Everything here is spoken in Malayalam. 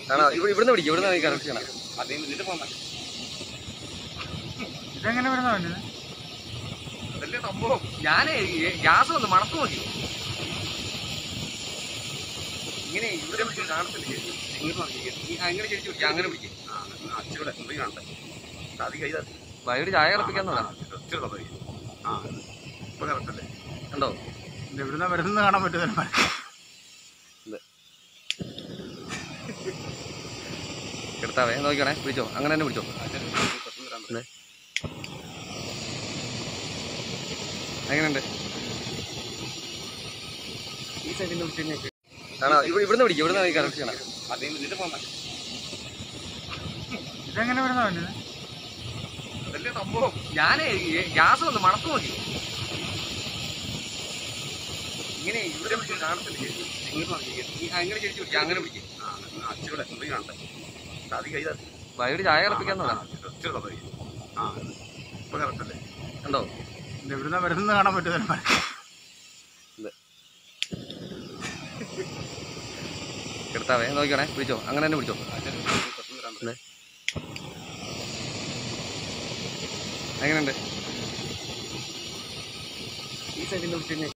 ആണോ ഇവിടെ ഇവിടുന്ന് പിടിക്കും ഇവിടുന്ന് കറക്റ്റ് ചെയ്യണം അതേ ഇതിന്റെ പോന്ന ഇതെങ്ങനെ വരുന്ന വണ്ടി അതല്ലേ സംഭവം ഞാൻ ഗ്യാസ് വന്ന് മണത്ത് നോക്കി ഇങ്ങനെ ഇവിടെ പിടിച്ച് കാണത്തില്ലേ ഇങ്ങോട്ട് നോക്കിക്കേ. ഈ അങ്ങനെ തിരിച്ചു പിടിക്കുക അങ്ങനെ പിടിക്കും ആ അച്ചിവിടെ എന്തെങ്കിലും കാണട്ടെ അത് കൈ തട്ടി വൈകിട്ട് ചായ ഇറപ്പിക്കാന്നതാണ് ഒത്തിരി തന്നേ ആ ഇപ്പൊ കറക്റ്റല്ലേ കണ്ടോ ഇത് ഇവിടുന്ന് വരുന്നത് കാണാൻ പറ്റുന്നില്ല എടുത്താവേ നോക്കണേ പിടിച്ചോ അങ്ങനെ തന്നെ പിടിച്ചോ പെട്ടെന്ന് വരാൻ എങ്ങനെയുണ്ട് ഈ സൈഡിൽ നിന്ന് പിടിച്ചു ആണോ ഇവിടെ ഇവിടുന്ന് പിടിക്കും ഇവിടുന്ന് കറക്റ്റ് ചെയ്യണം അതേ ഇതിന്റെ പോന്ന ഇതെങ്ങനെ വരുന്ന വണ്ടി അതല്ലേ സംഭവം ഞാൻ ഗ്യാസ് വന്ന് മണത്ത് നോക്കി ഇങ്ങനെ ഇവിടെ പിടിച്ച് കാണത്തില്ലേ ഇങ്ങോട്ട് നോക്കിക്കേ. ഈ അങ്ങനെ തിരിച്ചു പിടിക്കുക അങ്ങനെ പിടിക്കും ആ അച്ചിവിടെ എന്തെങ്കിലും കാണട്ടെ അത് കൈ തട്ടി വൈകിട്ട് ചായ ഇറപ്പിക്കാന്നതാണ് ഒത്തിരി തന്നേ ആ ഇപ്പൊ കറക്റ്റല്ലേ കണ്ടോ ഇത് ഇവിടുന്ന് വരുന്നത് കാണാൻ പറ്റുന്നില്ല എടുത്താവേ നോക്കണേ പിടിച്ചോ അങ്ങനെ തന്നെ പിടിച്ചോ പെട്ടെന്ന് വരാൻ എങ്ങനെയുണ്ട് ഈ സൈഡിൽ നിന്ന് പിടിച്ചു